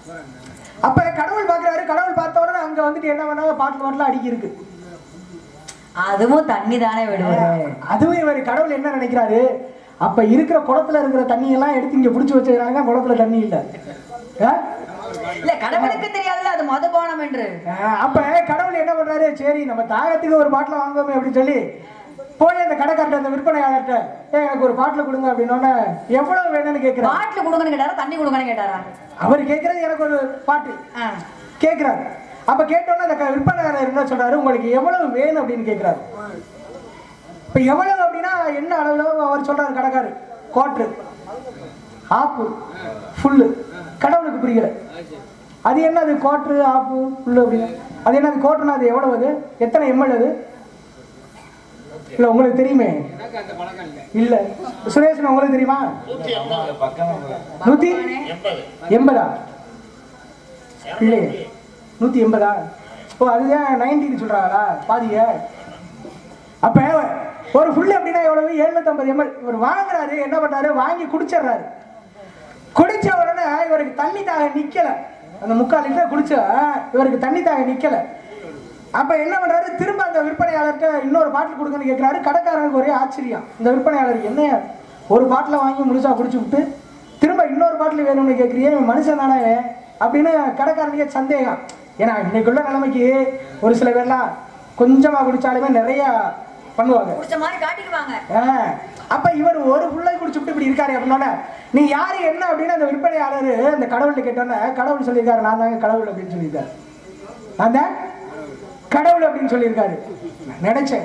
அப்ப கடவுள் பாக்குறாரு கடவுள் பார்த்த உடனே அங்க வந்துட்டு என்ன பண்ணாங்க பாட்டில் பாட்டில் அடிக்கி இருக்கு அதுவும் தண்ணி தானே விடுவாரு அதுவும் இவர் கடவுள் என்ன நினைக்கிறாரு அப்ப இருக்கிற குளத்துல இருக்கிற தண்ணி எல்லாம் எடுத்து இங்க புடிச்சு வச்சிருக்காங்க குளத்துல தண்ணி இல்ல ஆ? இல்ல கடவுளுக்கு தெரியாதுல்ல அது மதுபானம் என்று ஆ, அப்ப கடவுள் என்ன பண்றாரு சரி நம்ம தாகத்துக்கு ஒரு பாட்டில் வாங்குவோமே அப்படின்னு சொல்லி போய் அந்த கடைக்காரர்ட்ட அந்த விற்பனையாளர்கிட்ட "ஏய், எனக்கு ஒரு பாட்டில் கொடுங்க அப்படின்னோடனே எவ்வளவு வேணும்னு கேட்கிறாரு பாட்டில் கொடுங்கன்னு கேட்டாரா தண்ணி கொடுங்கன்னு கேட்டாரா அவர் கேட்கறது எனக்கு ஒரு பாட்டு ஆ. கேட்கிறாரு அப்ப கேட்டோன்னே அந்த க- விற்பனையாளர் என்ன சொல்றாரு உங்களுக்கு எவ்வளவு வேணும் அப்படின்னு கேட்கிறாரு இப்ப எவ்வளவு அப்படின்னா என்ன அளவுல அவர் சொல்றாரு கடைக்காரு கோட்ரு ஆப்பு ஃபுல்லு கடவுளுக்கு புரியல அது என்னது கோட்ரு ஆப்பு ஃபுல்லு அப்படின்னு அது என்னது கோட்ருனா அது எவ்வளவு அது எத்தனை எம்எல் அது இல்ல உங்களுக்கு தெரியுமே இல்ல சுரேஷன் உங்களுக்கு தெரியுமா நூத்தி எண்பதா இல்லையே நூத்தி எண்பதா ஓ அதுதான் நைன்டின்னு சொல்றாங்களா பாதிய அப்ப ஒரு ஃபுல் அப்படின்னா எவ்வளவு எழுநூத்தம்பது எம்எல் இவர் வாங்குறாரு என்ன பண்றாரு வாங்கி குடிச்சிடுறாரு குடிச்ச உடனே இவருக்கு தண்ணி தாக நிக்கல அந்த முக்கால் லிட்டர் குடிச்ச இவருக்கு தண்ணி தாக நிக்கல அப்ப என்ன பண்றாரு திரும்ப அந்த விற்பனையாளர்கிட்ட இன்னொரு பாட்டில் கொடுங்கன்னு கேட்கிறாரு கடைக்காரனுக்கு ஒரே ஆச்சரியம் இந்த விற்பனையாளர் என்ன ஒரு பாட்டில் வாங்கி முழுசா குடிச்சு விட்டு திரும்ப இன்னொரு பாட்டில் வேணும்னு கேட்குறியே மனுஷன் தானே இவன்? அப்படின்னு கடைக்காரனுக்கே சந்தேகம் ஏன்னா இன்னைக்குள்ள நிலைமைக்கு ஒரு சில பேர்லாம் கொஞ்சமா குடிச்சாலுமே நிறைய பண்ணுவாங்க குடிச்ச மாதிரி காட்டிக்குவாங்க ஆ, அப்ப இவர் ஒரு புள்ளை குடிச்சுட்டு இப்படி இருக்காரு அப்படின்னோட நீ யாரு என்ன அப்படின்னு அந்த விற்பனையாளர் அந்த கடவுள்கிட்ட கேட்டோன்னே கடவுள் சொல்லியிருக்காரு நான் தாங்க கடவுள் அப்படின்னு சொல்லியிருக்காரு நான் தான் கடவுள் அப்படின்னு சொல்லியிருக்காரு நான் நினைச்சேன்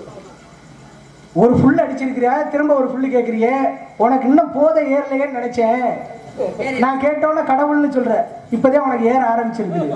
ஒரு ஃபுல் அடிச்சிருக்கிற திரும்ப ஒரு ஃபுல்லு கேட்குறிய உனக்கு இன்னும் போதை ஏறலையேன்னு நினைச்சேன் நான் கேட்டோன்னே கடவுள்னு சொல்ற இப்பதான் உனக்கு ஏற ஆரம்பிச்சிருக்குது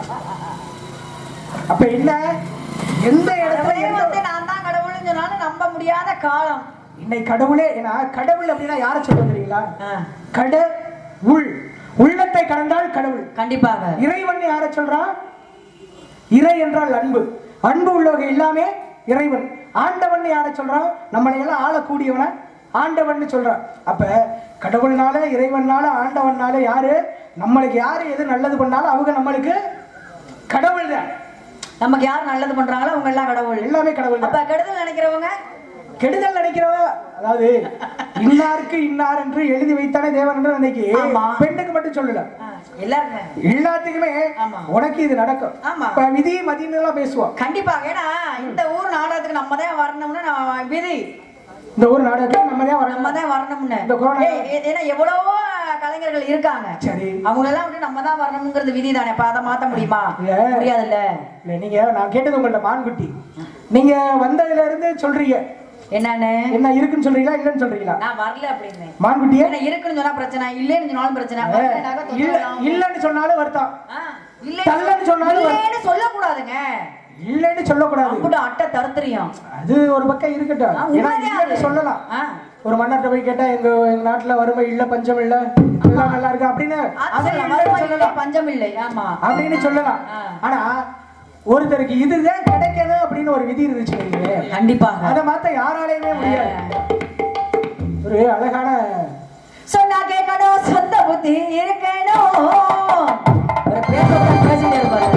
அப்ப என்ன எந்த இடத்துல கடவுளே எந்த வந்து நான் தான் கடவுள்னு சொன்னாலும் நம்ப முடியாத காலம் இன்னைக்கு கடவுளே ஏன்னா கடவுள் அப்படின்னா யாரை சொல்ல தெரியுங்களா ஆ, கட உள் உள்ளத்தை கடந்தால் கடவுள் கண்டிப்பாக இறைவன் யாரை சொல்றான் இறை என்றால் அன்பு அன்பு உள்ளவங்க எல்லாமே இறைவன் ஆண்டவன் யாரை சொல்றான் நம்மளை எல்லாம் ஆளக்கூடியவன ஆண்டவன் சொல்றான் அப்ப கடவுள்னால இறைவனால ஆண்டவனால யாரு நம்மளுக்கு யாரு எது நல்லது பண்ணாலும் அவங்க நம்மளுக்கு கடவுள் தான் நமக்கு யார் நல்லது பண்றாங்களோ அவங்க எல்லாம் கடவுள் எல்லாமே கடவுள் தான் அப்ப கெடுதல் நினைக்கிறவங்க கெடுதல் நினைக்கிறவ அதாவது இன்னாருக்கு இன்னார் என்று எழுதி வைத்தானே தேவன் என்று நினைக்கி ஆமா. பெண்ணுக்கு மட்டும் சொல்லல ஆ, எல்லாருமே எல்லாத்துக்குமே ஆமா. உனக்கு இது நடக்கும் ஆமா. இப்ப விதி மதின்னு எல்லாம் பேசுவோம் கண்டிப்பாக ஏன்னா இந்த ஊர் நாடகத்துக்கு நம்ம தான் வரணும்னு நான் விதி இந்த ஊர் நாடகத்துக்கு நம்ம தான் நம்ம வரணும் தான் வரணும்னு இந்த கொரோனா- ஏய், ஏ- ஏன்னா எவ்வளவோ கலைஞர்கள் இருக்காங்க சரி அவங்க எல்லாம் வந்து நம்ம தான் வரணுங்கிறது விதி தானே அப்ப அதை மாத்த முடியுமா இல்ல. முடியாதுல்ல இல்ல நீங்க நான் கேட்டது உங்கள்ட்ட மான்குட்டி நீங்க வந்ததுல இருந்து சொல்றீங்க என்னன்னு என்ன இருக்குன்னு சொல்றீங்களா இல்லன்னு சொல்றீங்களா நான் வரல அப்படின்னு மான்குட்டியே ஏன்னா இருக்குன்னு சொன்னா பிரச்சனை இல்லைன்னு சொன்னாலும் பிரச்சனை வரலைனாக்கா தொந்தரவு இல்ல தான். இல்லன்னு சொன்னாலும் வருத்தம் ஆ, இல்லைன்னு தள்ளன்னு சொன்னாலும் வரும். இல்லைன்னு சொல்லக்கூடாதுங்க இல்லன்னு சொல்லக்கூடாது அம்புட்டு அட்டை தருத்திரியம் அது ஒரு பக்கம் இருக்கட்டும் ஆ, ஏன்னா உண்மைதான் இல்லன்னு அது. சொல்லலாம் ஆ. ஒரு மன்னர்கிட்ட போய் கேட்டா எங்க எங்க நாட்டுல வறுமை இல்ல பஞ்சம் இல்ல எல்லாம் நல்லா இருக்கு அப்படின்னு அது அதை சொல்லலாம். இல்லைன்னு வறுமை இல்லை, சொல்லலாம் பஞ்சம் இல்லை ஆமா அப்படின்னு சொல்லலாம் ஆ. ஆனா ஒருத்தருக்கு இதுதான் கிடைக்கணும் அப்படின்னு ஒரு விதி இருந்துச்சு வைங்களேன். கண்டிப்பாக அதை மாத்த யாராலையுமே முடியாது ஒரு அழகான சொன்னா கேட்கணும் சொந்த புத்தி இருக்கணும் ஒரு பேசுறத பேசிட்டே இருப்பாரு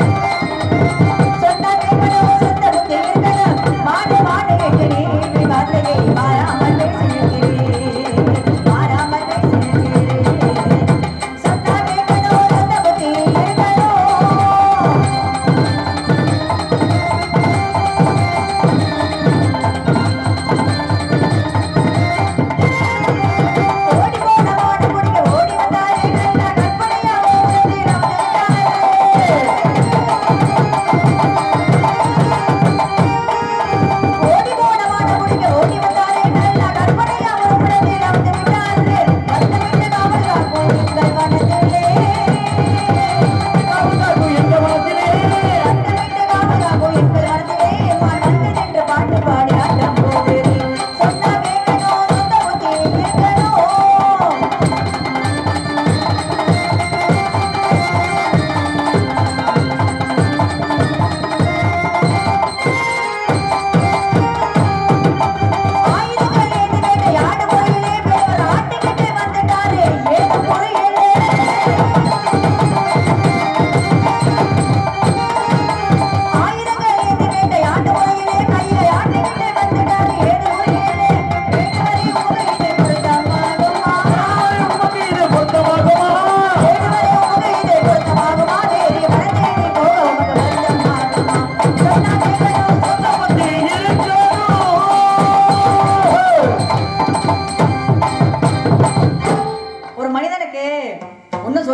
சொன்னா கேட்கணும் சொந்த புத்தி இருக்கணும் மாடு மாடு கேட்கிறே நீ வார்த்தையை மாறாமல் பேசியிருக்கிறே மாறாமல் பேசியிருக்கிறே சொன்னா கேட்கணும் சொந்த புத்தி இருக்கணும் ஓடி போன மாடு குடிக்க ஓடி வந்தாரே நல்ல கற்பனையா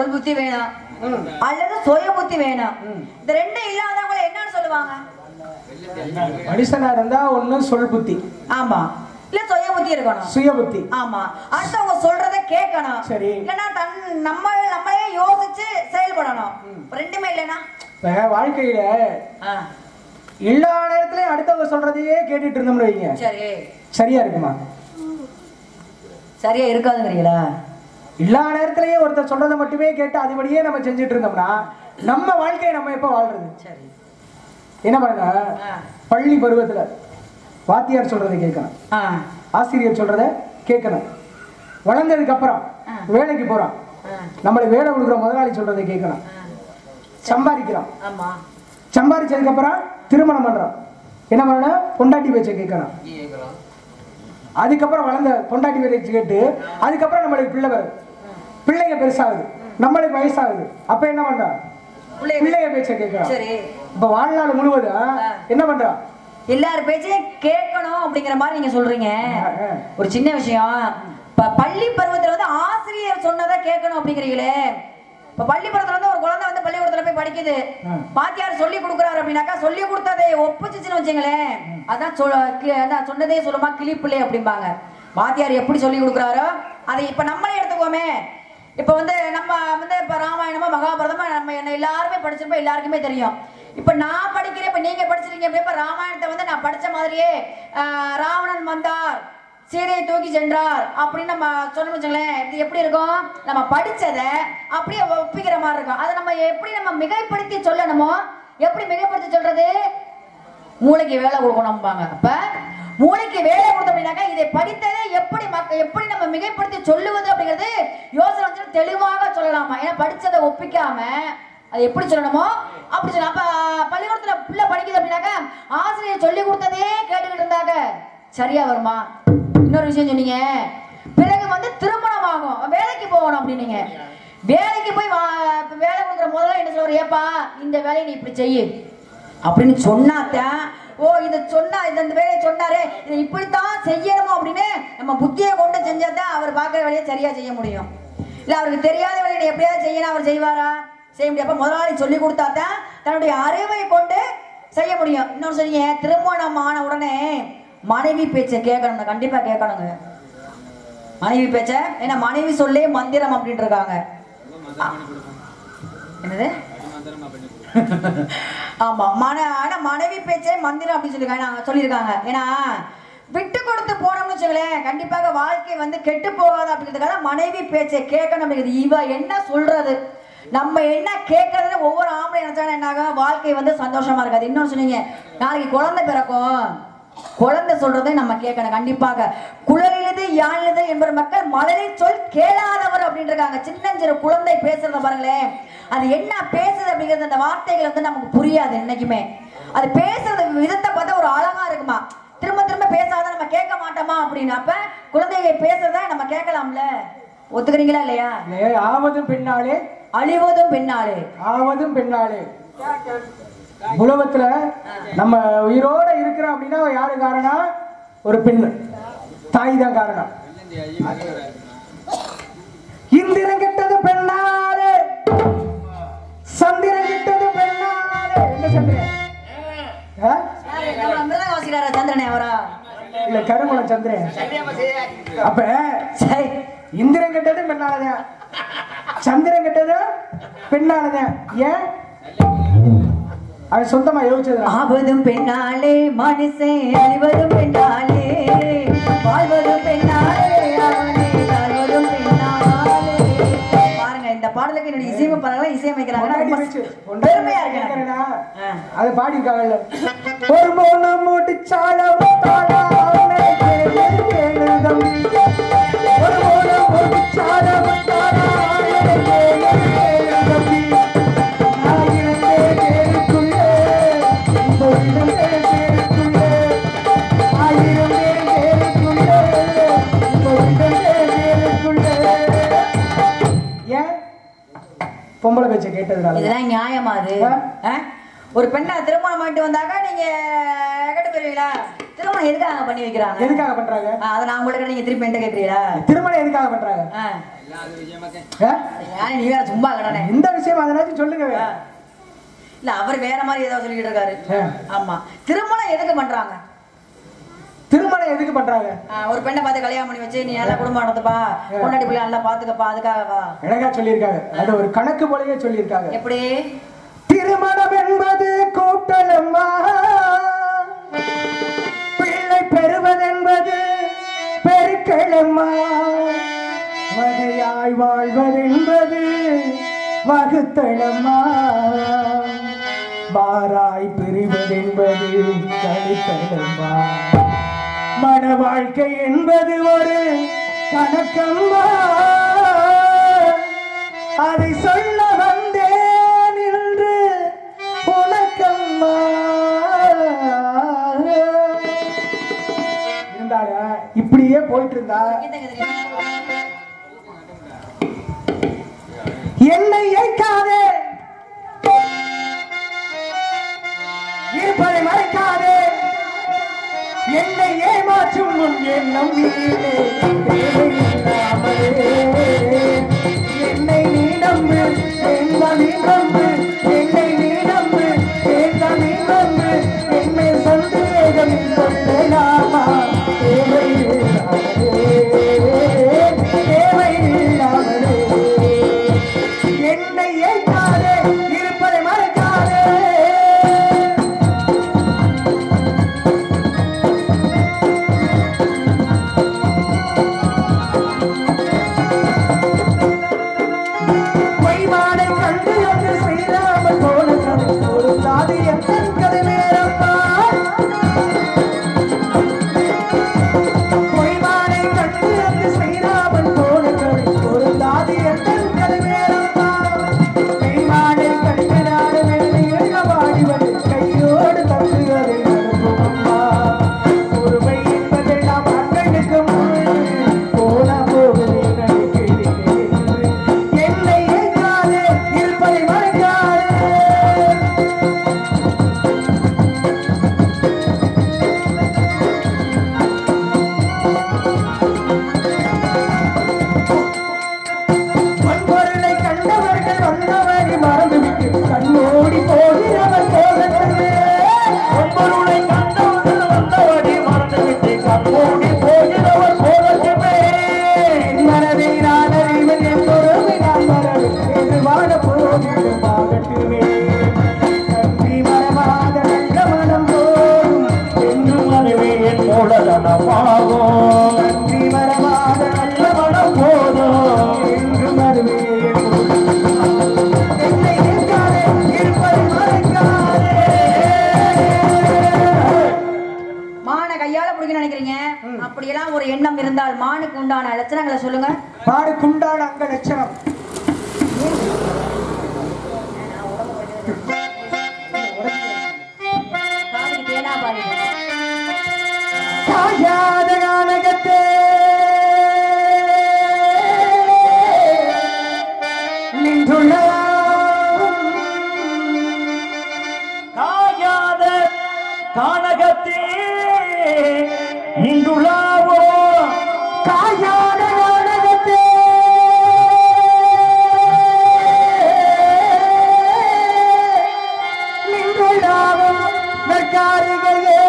சொல் புத்தி வேணும் ம். அல்லது சுய புத்தி வேணும் ம். இந்த ரெண்டும் இல்லாதவங்களை என்னன்னு சொல்லுவாங்க மனுஷனா இருந்தா ஒண்ணு சொல் புத்தி ஆமா இல்ல சுய புத்தி இருக்கணும் சுய புத்தி ஆமா அடுத்தவங்க சொல்றத கேட்கணும் சரி. இல்லனா தன் நம்ம நம்மளே யோசிச்சு செயல்படணும் ரெண்டுமே இல்லனா இப்ப வாழ்க்கையில எல்லா நேரத்திலயும் அடுத்தவங்க சொல்றதையே கேட்டுட்டு இருந்தோம்னு வைங்க சரி சரியா இருக்குமா சரியா இருக்காதுங்கிறீங்களா எல்லா நேரத்திலயும் ஒருத்தர் சொல்றதை மட்டுமே கேட்டு அதுபடியே நம்ம செஞ்சுட்டு இருந்தோம்னா நம்ம வாழ்க்கையை நம்ம எப்ப வாழ்றது சரி என்ன பண்ணுங்க ஆ. பள்ளி பருவத்துல வாத்தியார் சொல்றதை கேட்கணும் ஆ ஆசிரியர் சொல்றத கேட்கணும் வளர்ந்ததுக்கு அப்புறம் ஆ. வேலைக்கு போறோம் ஆ, நம்மளுக்கு வேலை கொடுக்குற முதலாளி சொல்றதை கேட்கணும் ஆ. சம்பாதிக்கிறோம் ஆமா சம்பாதிச்சதுக்கு அப்புறம் திருமணம் பண்றோம் என்ன பண்ணணும் பொண்டாட்டி பேச்சை கேட்கணும் அதுக்கப்புறம் வளர்ந்த பொண்டாட்டி பேச்சை கேட்டு அதுக்கப்புறம் நம்மளுக்கு பிள்ளை வருது பிள்ளைங்க பெருசாகுது நம்மளுக்கு வயசாகுது அப்ப என்ன பண்றோம் பிள்ளைங்க- பிள்ளைங்க பேச்சை கேட்கறோம் சரி இப்ப வாழ்நாள் முழுவதும் என்ன பண்றோம் எல்லார் பேச்சையும் கேட்கணும் அப்படிங்கிற மாதிரி நீங்க சொல்றீங்க ஆ, ஆ. ஒரு சின்ன விஷயம் இப்ப பள்ளி பருவத்துல வந்து ஆசிரியர் சொன்னதை கேட்கணும் அப்படிங்கிறீங்களே இப்ப பள்ளி பருவத்துல வந்து ஒரு குழந்தை வந்து பள்ளிக்கூடத்துல போய் படிக்குது ஆ. பாத்தியார் சொல்லி கொடுக்குறாரு அப்படின்னாக்கா சொல்லி கொடுத்ததை ஒப்புச்சுச்சுன்னு வச்சுங்களேன் அதான் சொல் கி- அதான் சொன்னதே சொல்லுமா கிளிப்பிள்ளை அப்படிம்பாங்க வாத்தியார் எப்படி சொல்லி கொடுக்குறாரோ அதை இப்ப நம்மளே எடுத்துக்கோமே இப்ப வந்து நம்ம வந்து இப்ப ராமாயணமா மகாபாரதமா நம்ம என்ன எல்லாருமே படிச்சிருப்போம் எல்லாருக்குமே தெரியும் இப்ப நான் படிக்கிறேன் இப்ப நீங்க படிச்சிருக்கீங்க அப்படியே இப்ப ராமாயணத்தை வந்து நான் படிச்ச மாதிரியே ஆஹ், ராவணன் வந்தார் சீதையை தூக்கி சென்றார் அப்படின்னு நம்ம சொன்னோம்னு வச்சுங்களேன் இது எப்படி இருக்கும் நம்ம படிச்சதை அப்படியே ஒப்பிக்கிற மாதிரி இருக்கும் அதை நம்ம எப்படி நம்ம மிகைப்படுத்தி சொல்லணுமோ எப்படி மிகைப்படுத்தி சொல்றது மூளைக்கு வேலை கொடுக்கணும்பாங்க அப்ப மூளைக்கு வேலை கொடுத்தோம் அப்படின்னாக்கா இதை படித்ததை எப்படி மக்க எப்படி நம்ம மிகைப்படுத்தி சொல்லுவது அப்படிங்கிறது யோசனை வந்து தெளிவாக சொல்லலாமா ஏன்னா படிச்சதை ஒப்பிக்காம அது எப்படி சொல்லணுமோ அப்படி சொல்லலாம் அப்ப பள்ளிக்கூடத்துல பிள்ளை படிக்குது அப்படின்னாக்கா ஆசிரியர் சொல்லி கொடுத்ததே கேட்டுக்கிட்டு இருந்தாங்க சரியா வருமா இன்னொரு விஷயம் சொன்னீங்க பிறகு வந்து திருமணம் ஆகும் வேலைக்கு போகணும் அப்படின்னீங்க வேலைக்கு போய் வா- இப்ப வேலை கொடுக்குற முதல்ல என்ன சொல்ற ஏப்பா இந்த வேலையை நீ இப்படி செய்யு அப்படின்னு சொன்னாத்தான் ஓ இதை சொன்னா இந்த இந்த வேலையை சொன்னாரே இதை இப்படித்தான் செய்யணுமோ அப்படின்னு நம்ம புத்தியை கொண்டு செஞ்சாதான் அவர் பார்க்குற வேலையை சரியா செய்ய முடியும் இல்ல அவருக்கு தெரியாத வேலையை நீ எப்படியாவது செய்யணும் அவர் செய்வாரா செய்ய முடியும் அப்ப முதலாளி சொல்லி கொடுத்தாதான் தன்னுடைய அறிவை கொண்டு செய்ய முடியும் இன்னொன்று சொன்னீங்க திருமணம் ஆன உடனே மனைவி பேச்சை கேட்கணும் கண்டிப்பா கேட்கணுங்க மனைவி பேச்ச ஏன்னா மனைவி சொல்லே மந்திரம் அப்படின்ட்டு இருக்காங்க ஆ. என்னது ஆமா மன ஆனா மனைவி பேச்சே மந்திரம் அப்படின்னு சொல்லிருக்காங்க சொல்லியிருக்காங்க ஏன்னா விட்டு கொடுத்து போனோம்னு வச்சுங்களேன் கண்டிப்பாக வாழ்க்கை வந்து கெட்டு போகாது அப்படிங்கிறதுக்காக மனைவி பேச்சை கேட்கணும் அப்படிங்கிறது இவ என்ன சொல்றது நம்ம என்ன கேட்கறதுன்னு ஒவ்வொரு ஆம்பளை நினைச்சாலும் என்ன ஆகும் வாழ்க்கை வந்து சந்தோஷமா இருக்காது இன்னொன்னு சொன்னீங்க நாளைக்கு குழந்தை பிறக்கும் குழந்தை சொல்றதை நம்ம கேட்கணும் கண்டிப்பாக குழலிலது யாழிலது என்பவர் மக்கள் மலரை சொல் கேளாதவர் அப்படின்னு இருக்காங்க சின்னஞ்சிறு குழந்தை பேசுறத பாருங்களேன் அது என்ன பேசுது அப்படிங்கிறது அந்த வார்த்தைகள் வந்து நமக்கு புரியாது என்னைக்குமே அது பேசுறது விதத்தை பார்த்தா ஒரு அழகா இருக்குமா திரும்ப திரும்ப பேசாத நம்ம கேட்க மாட்டோமா அப்படின்னு அப்ப குழந்தைங்க பேசுறத நம்ம கேட்கலாம்ல ஒத்துக்கிறீங்களா இல்லையா இல்லையே, ஆவதும் பெண்ணாலே அழிவதும் பெண்ணாளே ஆவதும் பெண்ணாலே உலகத்துல நம்ம உயிரோட இருக்கிறோம் அப்படின்னா யாரு காரணம் ஒரு பெண் தாய் தான் காரணம் இந்திரன் கெட்டது பெண்ணாலே சந்திரன் கெட்டது பெண்ணாலே என்ன சந்திரன் ஆ? நம்ம மிருதங்க வாசிக்கிறாரா சந்திரனே அவரா இல்ல கருங்குளம் சந்திரன் அப்ப சரி இந்திரன் கெட்டது பெண்ணாலதான் சந்திரன் கெட்டது பெண்ணாலதான் ஏன் அவன் சொந்தமா யோசிச்சது ஆவதும் பெண்ணாலே மனுஷன் அழிவதும் பெண்ணாலே வாழ்வதும் பெண்ணாலே அவனே தாழ்வதும் பெண்ணாலே பாருங்க இந்த பாடலுக்கு என்னுடைய இசையமைப்பாளர்கள் இசையமைக்கிறாங்க பொண்டாட்டி ரொம்ப வச்சு, பெருமையா பொண்டாட்டி இருக்கு கேட்கறேனா? ஆ. அது பாடியிருக்காங்கல்ல ஒரு மௌனம் முடிச்சாலும் தாடாமே கேளு கேளு தம்பி ஒரு மௌனம் முடிச்சாலும் தாடாமே கேளு கேளு தம்பி நான் இருந்தேன் தேருக்குள்ளே இப்போ இருந்தேன் தேருக்குள்ளே ஆயிரம் பேர் தேருக்குள்ளே இப்போ இருந்தேன் தேருக்குள்ளே ஏன் பொம்பளை பேச்சை கேட்டதுனால இதெல்லாம் நியாயமா அது ஆ? ஆ? ஒரு பெண்ணை திருமணம் பண்ணிட்டு வந்தாக்கா நீங்க கெட்டு போயிருவீங்களா திருமணம் எதுக்காக பண்ணி வைக்கிறாங்க எதுக்காக பண்றாங்க ஆ, அதை நான் உங்களுக்கு நீங்க திருப்பி என்கிட்ட கேட்குறீங்களா திருமணம் எதுக்காக பண்றாங்க ஆ. ஆ? ஏன் நீ வேற சும்மா கடனே இந்த விஷயம் அதனாச்சும் சொல்லுங்க இல்ல அவர் வேற மாதிரி ஏதோ சொல்லிட்டு இருக்காரு ஆ. ஆமா திருமணம் எதுக்கு பண்றாங்க திருமணம் எதுக்கு பண்றாங்க ஆ, ஒரு பெண்ணை பார்த்து கல்யாணம் பண்ணி வச்சு நீ நல்லா குடும்பம் நடத்துப்பா பொண்டாட்டி பிள்ளை நல்லா பாத்துக்கப்பா அதுக்காகவா அழகா சொல்லியிருக்காங்க அது ஒரு கணக்கு போலவே சொல்லியிருக்காங்க எப்படி திருமணம் என்பது கூட்டலம்மா பிள்ளை பெறுவதென்பது பெருக்களம்மா வகையாய் வாழ்வதென்பது வகுத்தளம்மா மாறாய் பிரிவதென்பது கழித்தளம்மா மன வாழ்க்கை என்பது ஒரு கணக்கம்மா அதை சொல்ல வந்தேன் என்று உனக்கம்மா இருந்தால இப்படியே போயிட்டு இருந்தா கீதங்க தெரியுமா? என்னை ஏற்காதே இருப்பதை மறைக்காதே என்னை ஏமாற்றும் முன் எண்ணம் வீணே. தேவையில்லாமலே. என்னை நீ நம்பு என்ன நீ நம்பு என்னை நீ நம்பு என்ன நீ நம்பு என்னை சந்தேகம் கொள்ளலாமா தேவையில்லாமலே தேவையில்லாமலே என்னை ஏற்காதே இருப்பதை மறைக்காதே பொய்மானை கண்டு அங்கு ஸ்ரீராமன் போன கதை ஒரு தாதி எந்த கதை மேலப்பா பொய்மானை கண்டு அங்கு ஸ்ரீராமன் போன கதை ஒரு தாதி எந்த கதை மேலப்பா மெய்மானை கண்டு நாடு மெல்லிய வாடி வந்து கையோடு தங்குவதை அனுபவம்மா ஒருமை என்பதெல்லாம் கண்களுக்கு முன் போன போகுது நினைக்கிறேன் என்னை ஏற்காதே இருப்பதை மறைக்காதே பொன்பொருளை கண்டவர்கள் வந்தவரை மறந்துவிட்டு கண்ணோடி போகிறவர் போகட்டுமே பொன்பொருளை கண்டவர்கள் வந்தவரை மறந்துவிட்டு கண்ணோடி போகிறவர் போகட்டுமே என் மனதை நான் அறிவேன் என் பொறுமை நான் மறவேன் என்று வாழ போகிறவர் ஆகட்டுமே கல்வி மரமாத நல்ல மனம் போகும் என்றும் அதுவே என் மூலதனமாகும் கல்வி மரமாத நல்ல மனம் போதும் என்றும் அதுவே என் மூலதனமாகும். என்னை ஏற்காதே, இருப்பதை மறைக்காதே. மானை கையால பிடிக்க நினைக்கிறீங்க அப்படியெல்லாம் ஒரு எண்ணம் இருந்தால் மானுக்கு உண்டான லட்சணங்களை சொல்லுங்க மாடுக்குண்டான அங்க லட்சணம் காதுக்கு தேனா பாருங்க காயாத கானகத்தே நின்றுள்ள காயாத கானகத்தே நின்றுளாவோ காயாத கானகத்தே நின்றுள்ளாவும் நற்காரிகையே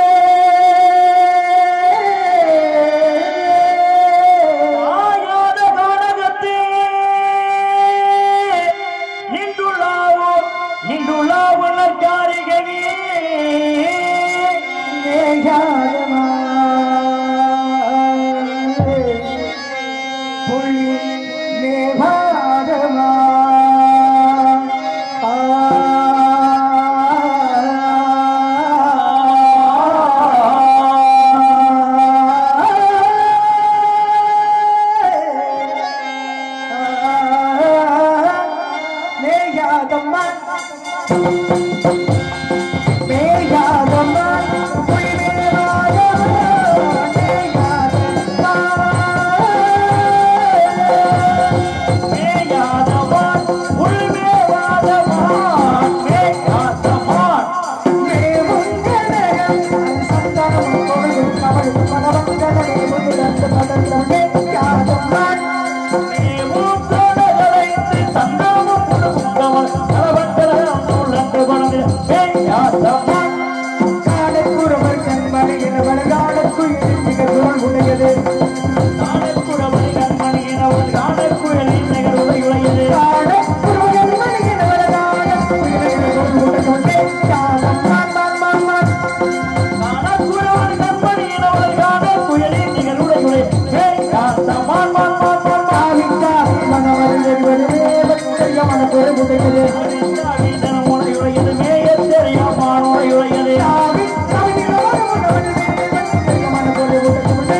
காயாத கானகத்தே நின்றுளாவோ நின்றுளாவோ நற்காரிகையே மேகாதமா புள்ளி மேகாதமா மேகாதம்மா மேகாதம்மா புள்ளி மேகாதமா மேகாதம்மா மேயாதவான் உள்மேவாதவான் மேயாதவான் காந்தமான் காடக்குறவர் கண்மணி எனவள் காடக்குயில் மிக குரல் உடையது காணக்குறவன் கண்மணி எனவள் காணக்குழலின் நிகர் உடையுடையது காடக்குறவர் கண்மணி எனவள் காடக்குயில் மிக குரல் உடையது காலம் மான் மான் மான் மான் காணக்குறவன் கண்மணி எனவள் காணக்குழலின் நிகர் உடையுடையது ஏய் காந்தமான் மான் மான் மான் மான் காவிக்கா மனவர் எரிவதுமே பக்தரிய மனக்குறை உடையது வீதனம் உடையுடையது மேயத் தெரியாமான் உடையுடையது காவி கவிதையோடு உணவதுமே பக்தரிய மனக்குறை உடையது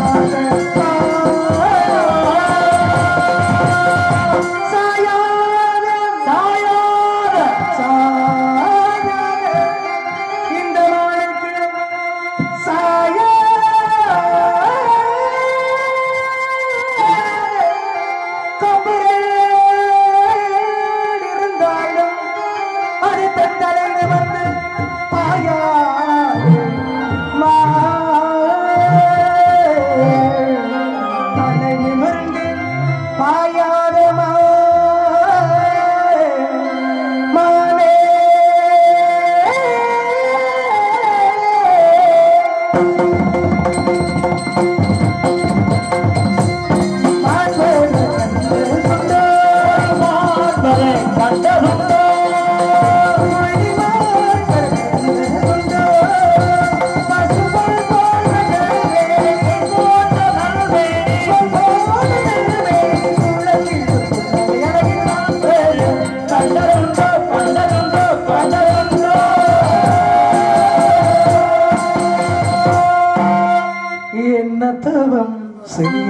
சாயாத சாயாத சாயாத இந்த நாளுக்கு சாயாத கபரில் இருந்தாலும் அடுத்த தலைந்து வந்து பாயாது தலை நிமிர்ந்து பாயாத மானே மாண்பதை கண்டதுண்டோ கண்டதுண்டோ கண்டதுண்டோ கண்டதுண்டோ என்ன தவம் செய்ய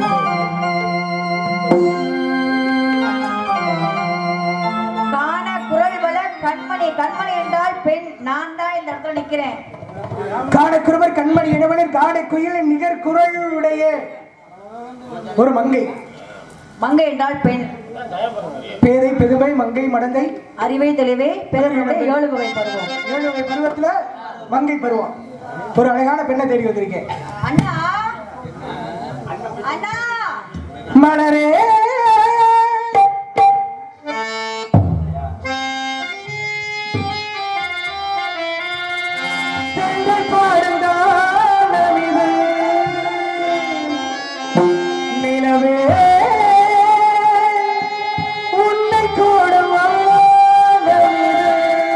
காண குரல் வள கண்மணி கண்மணி என்றால் பெண் நான் தான் இந்த இடத்துல நிக்கிறேன் காடக்குருவர் கண்மணி இனவனின் காடை குயிலின் நிகர் குரலுடைய ஒரு மங்கை மங்கை என்றால் பெண் பேதை பெருமை மங்கை மடந்தை அறிவை தெளிவே பிறருடைய ஏழு வகை பருவம் ஏழு வகை பருவத்துல மங்கை பருவம் ஒரு அழகான பெண்ணை தேடி வந்திருக்கேன் அண்ணா அண்ணா மலரே தென்றல் பாடும் காலம் இது. நிலவே உன்னை கூடும் வானம் இது.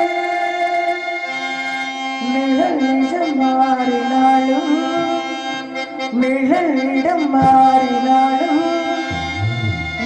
நிழல் நிஜம் மாறினாலும் நிழலிடம் மாறினாலும்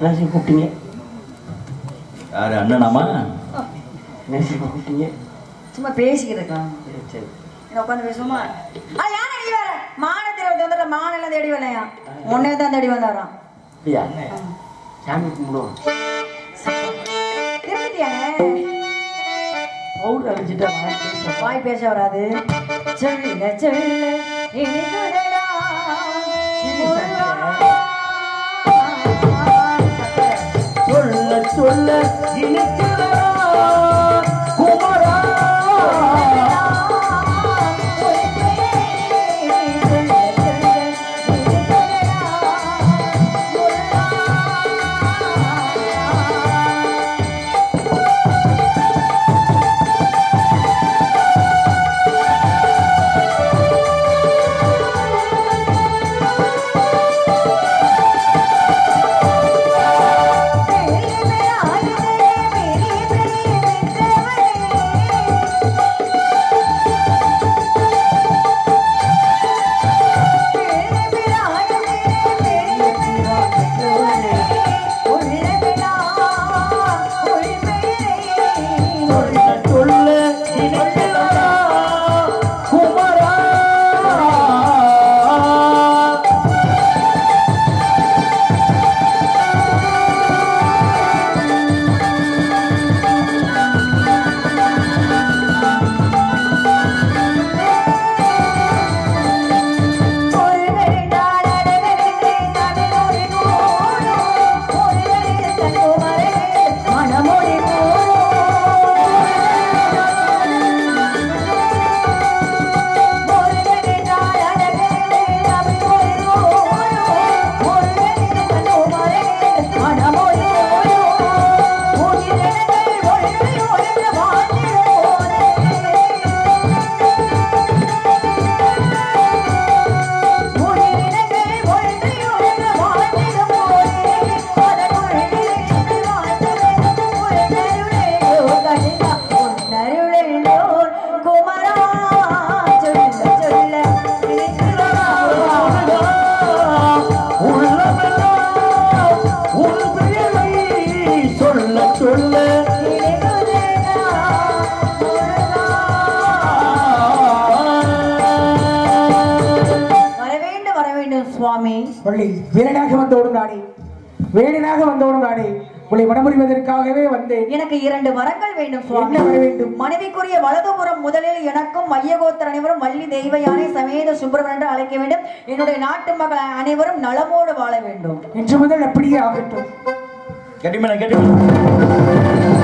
நேசி கூப்பிட்டீங்க யாரு அண்ணனாமா நேசி கூப்பிட்டீங்க சும்மா பேசிக்கிட்டு இருக்கலாம் சரி, சரி என்ன உட்காந்து பேசுவோமா அது யானை நீ வேற மானத்தை வந்துட்டு மானெல்லாம் தேடி வரலையா உன்னே தான் தேடி வந்தாராம் அப்படியா சாமி கும்பிடுவோம் திரும்பிட்டியானே பவுடர் அடிச்சுட்டா வாய் பேச வாய் பேச வராது சொல்ல சொல்ல இனிக்குதடா. சொல்ல சொல்ல இனிக்கிறதா குமரா சொல்ல சொல்ல இனிக்கிறதா குமரா குமரா சொல்ல சொல்ல உள்ளமெல்லாம் உன் பெயரை சொல்ல சொல்ல வர வேண்டும் வர வேண்டும் சுவாமி வள்ளி வீரனாக வந்தோடும் நானே வேடனாக வந்தோடும் நானே உங்களை வடமுறிவதற்காகவே வந்தேன் எனக்கு இரண்டு வரங்கள் வேண்டும் சுவாமி என்ன வர வேண்டும்? மனைவிக்குரிய வலதுபுறம் முதலில் எனக்கும் மையகோத்தர் அனைவரும் வள்ளி தெய்வ யானை சமேத சுப்பிரமணியன் என்று அழைக்க வேண்டும் என்னுடைய நாட்டு மகள் அனைவரும் நலமோடு வாழ வேண்டும் இன்று முதல் அப்படியே ஆகட்டும் கெட்டிமேன கெட்டிமேன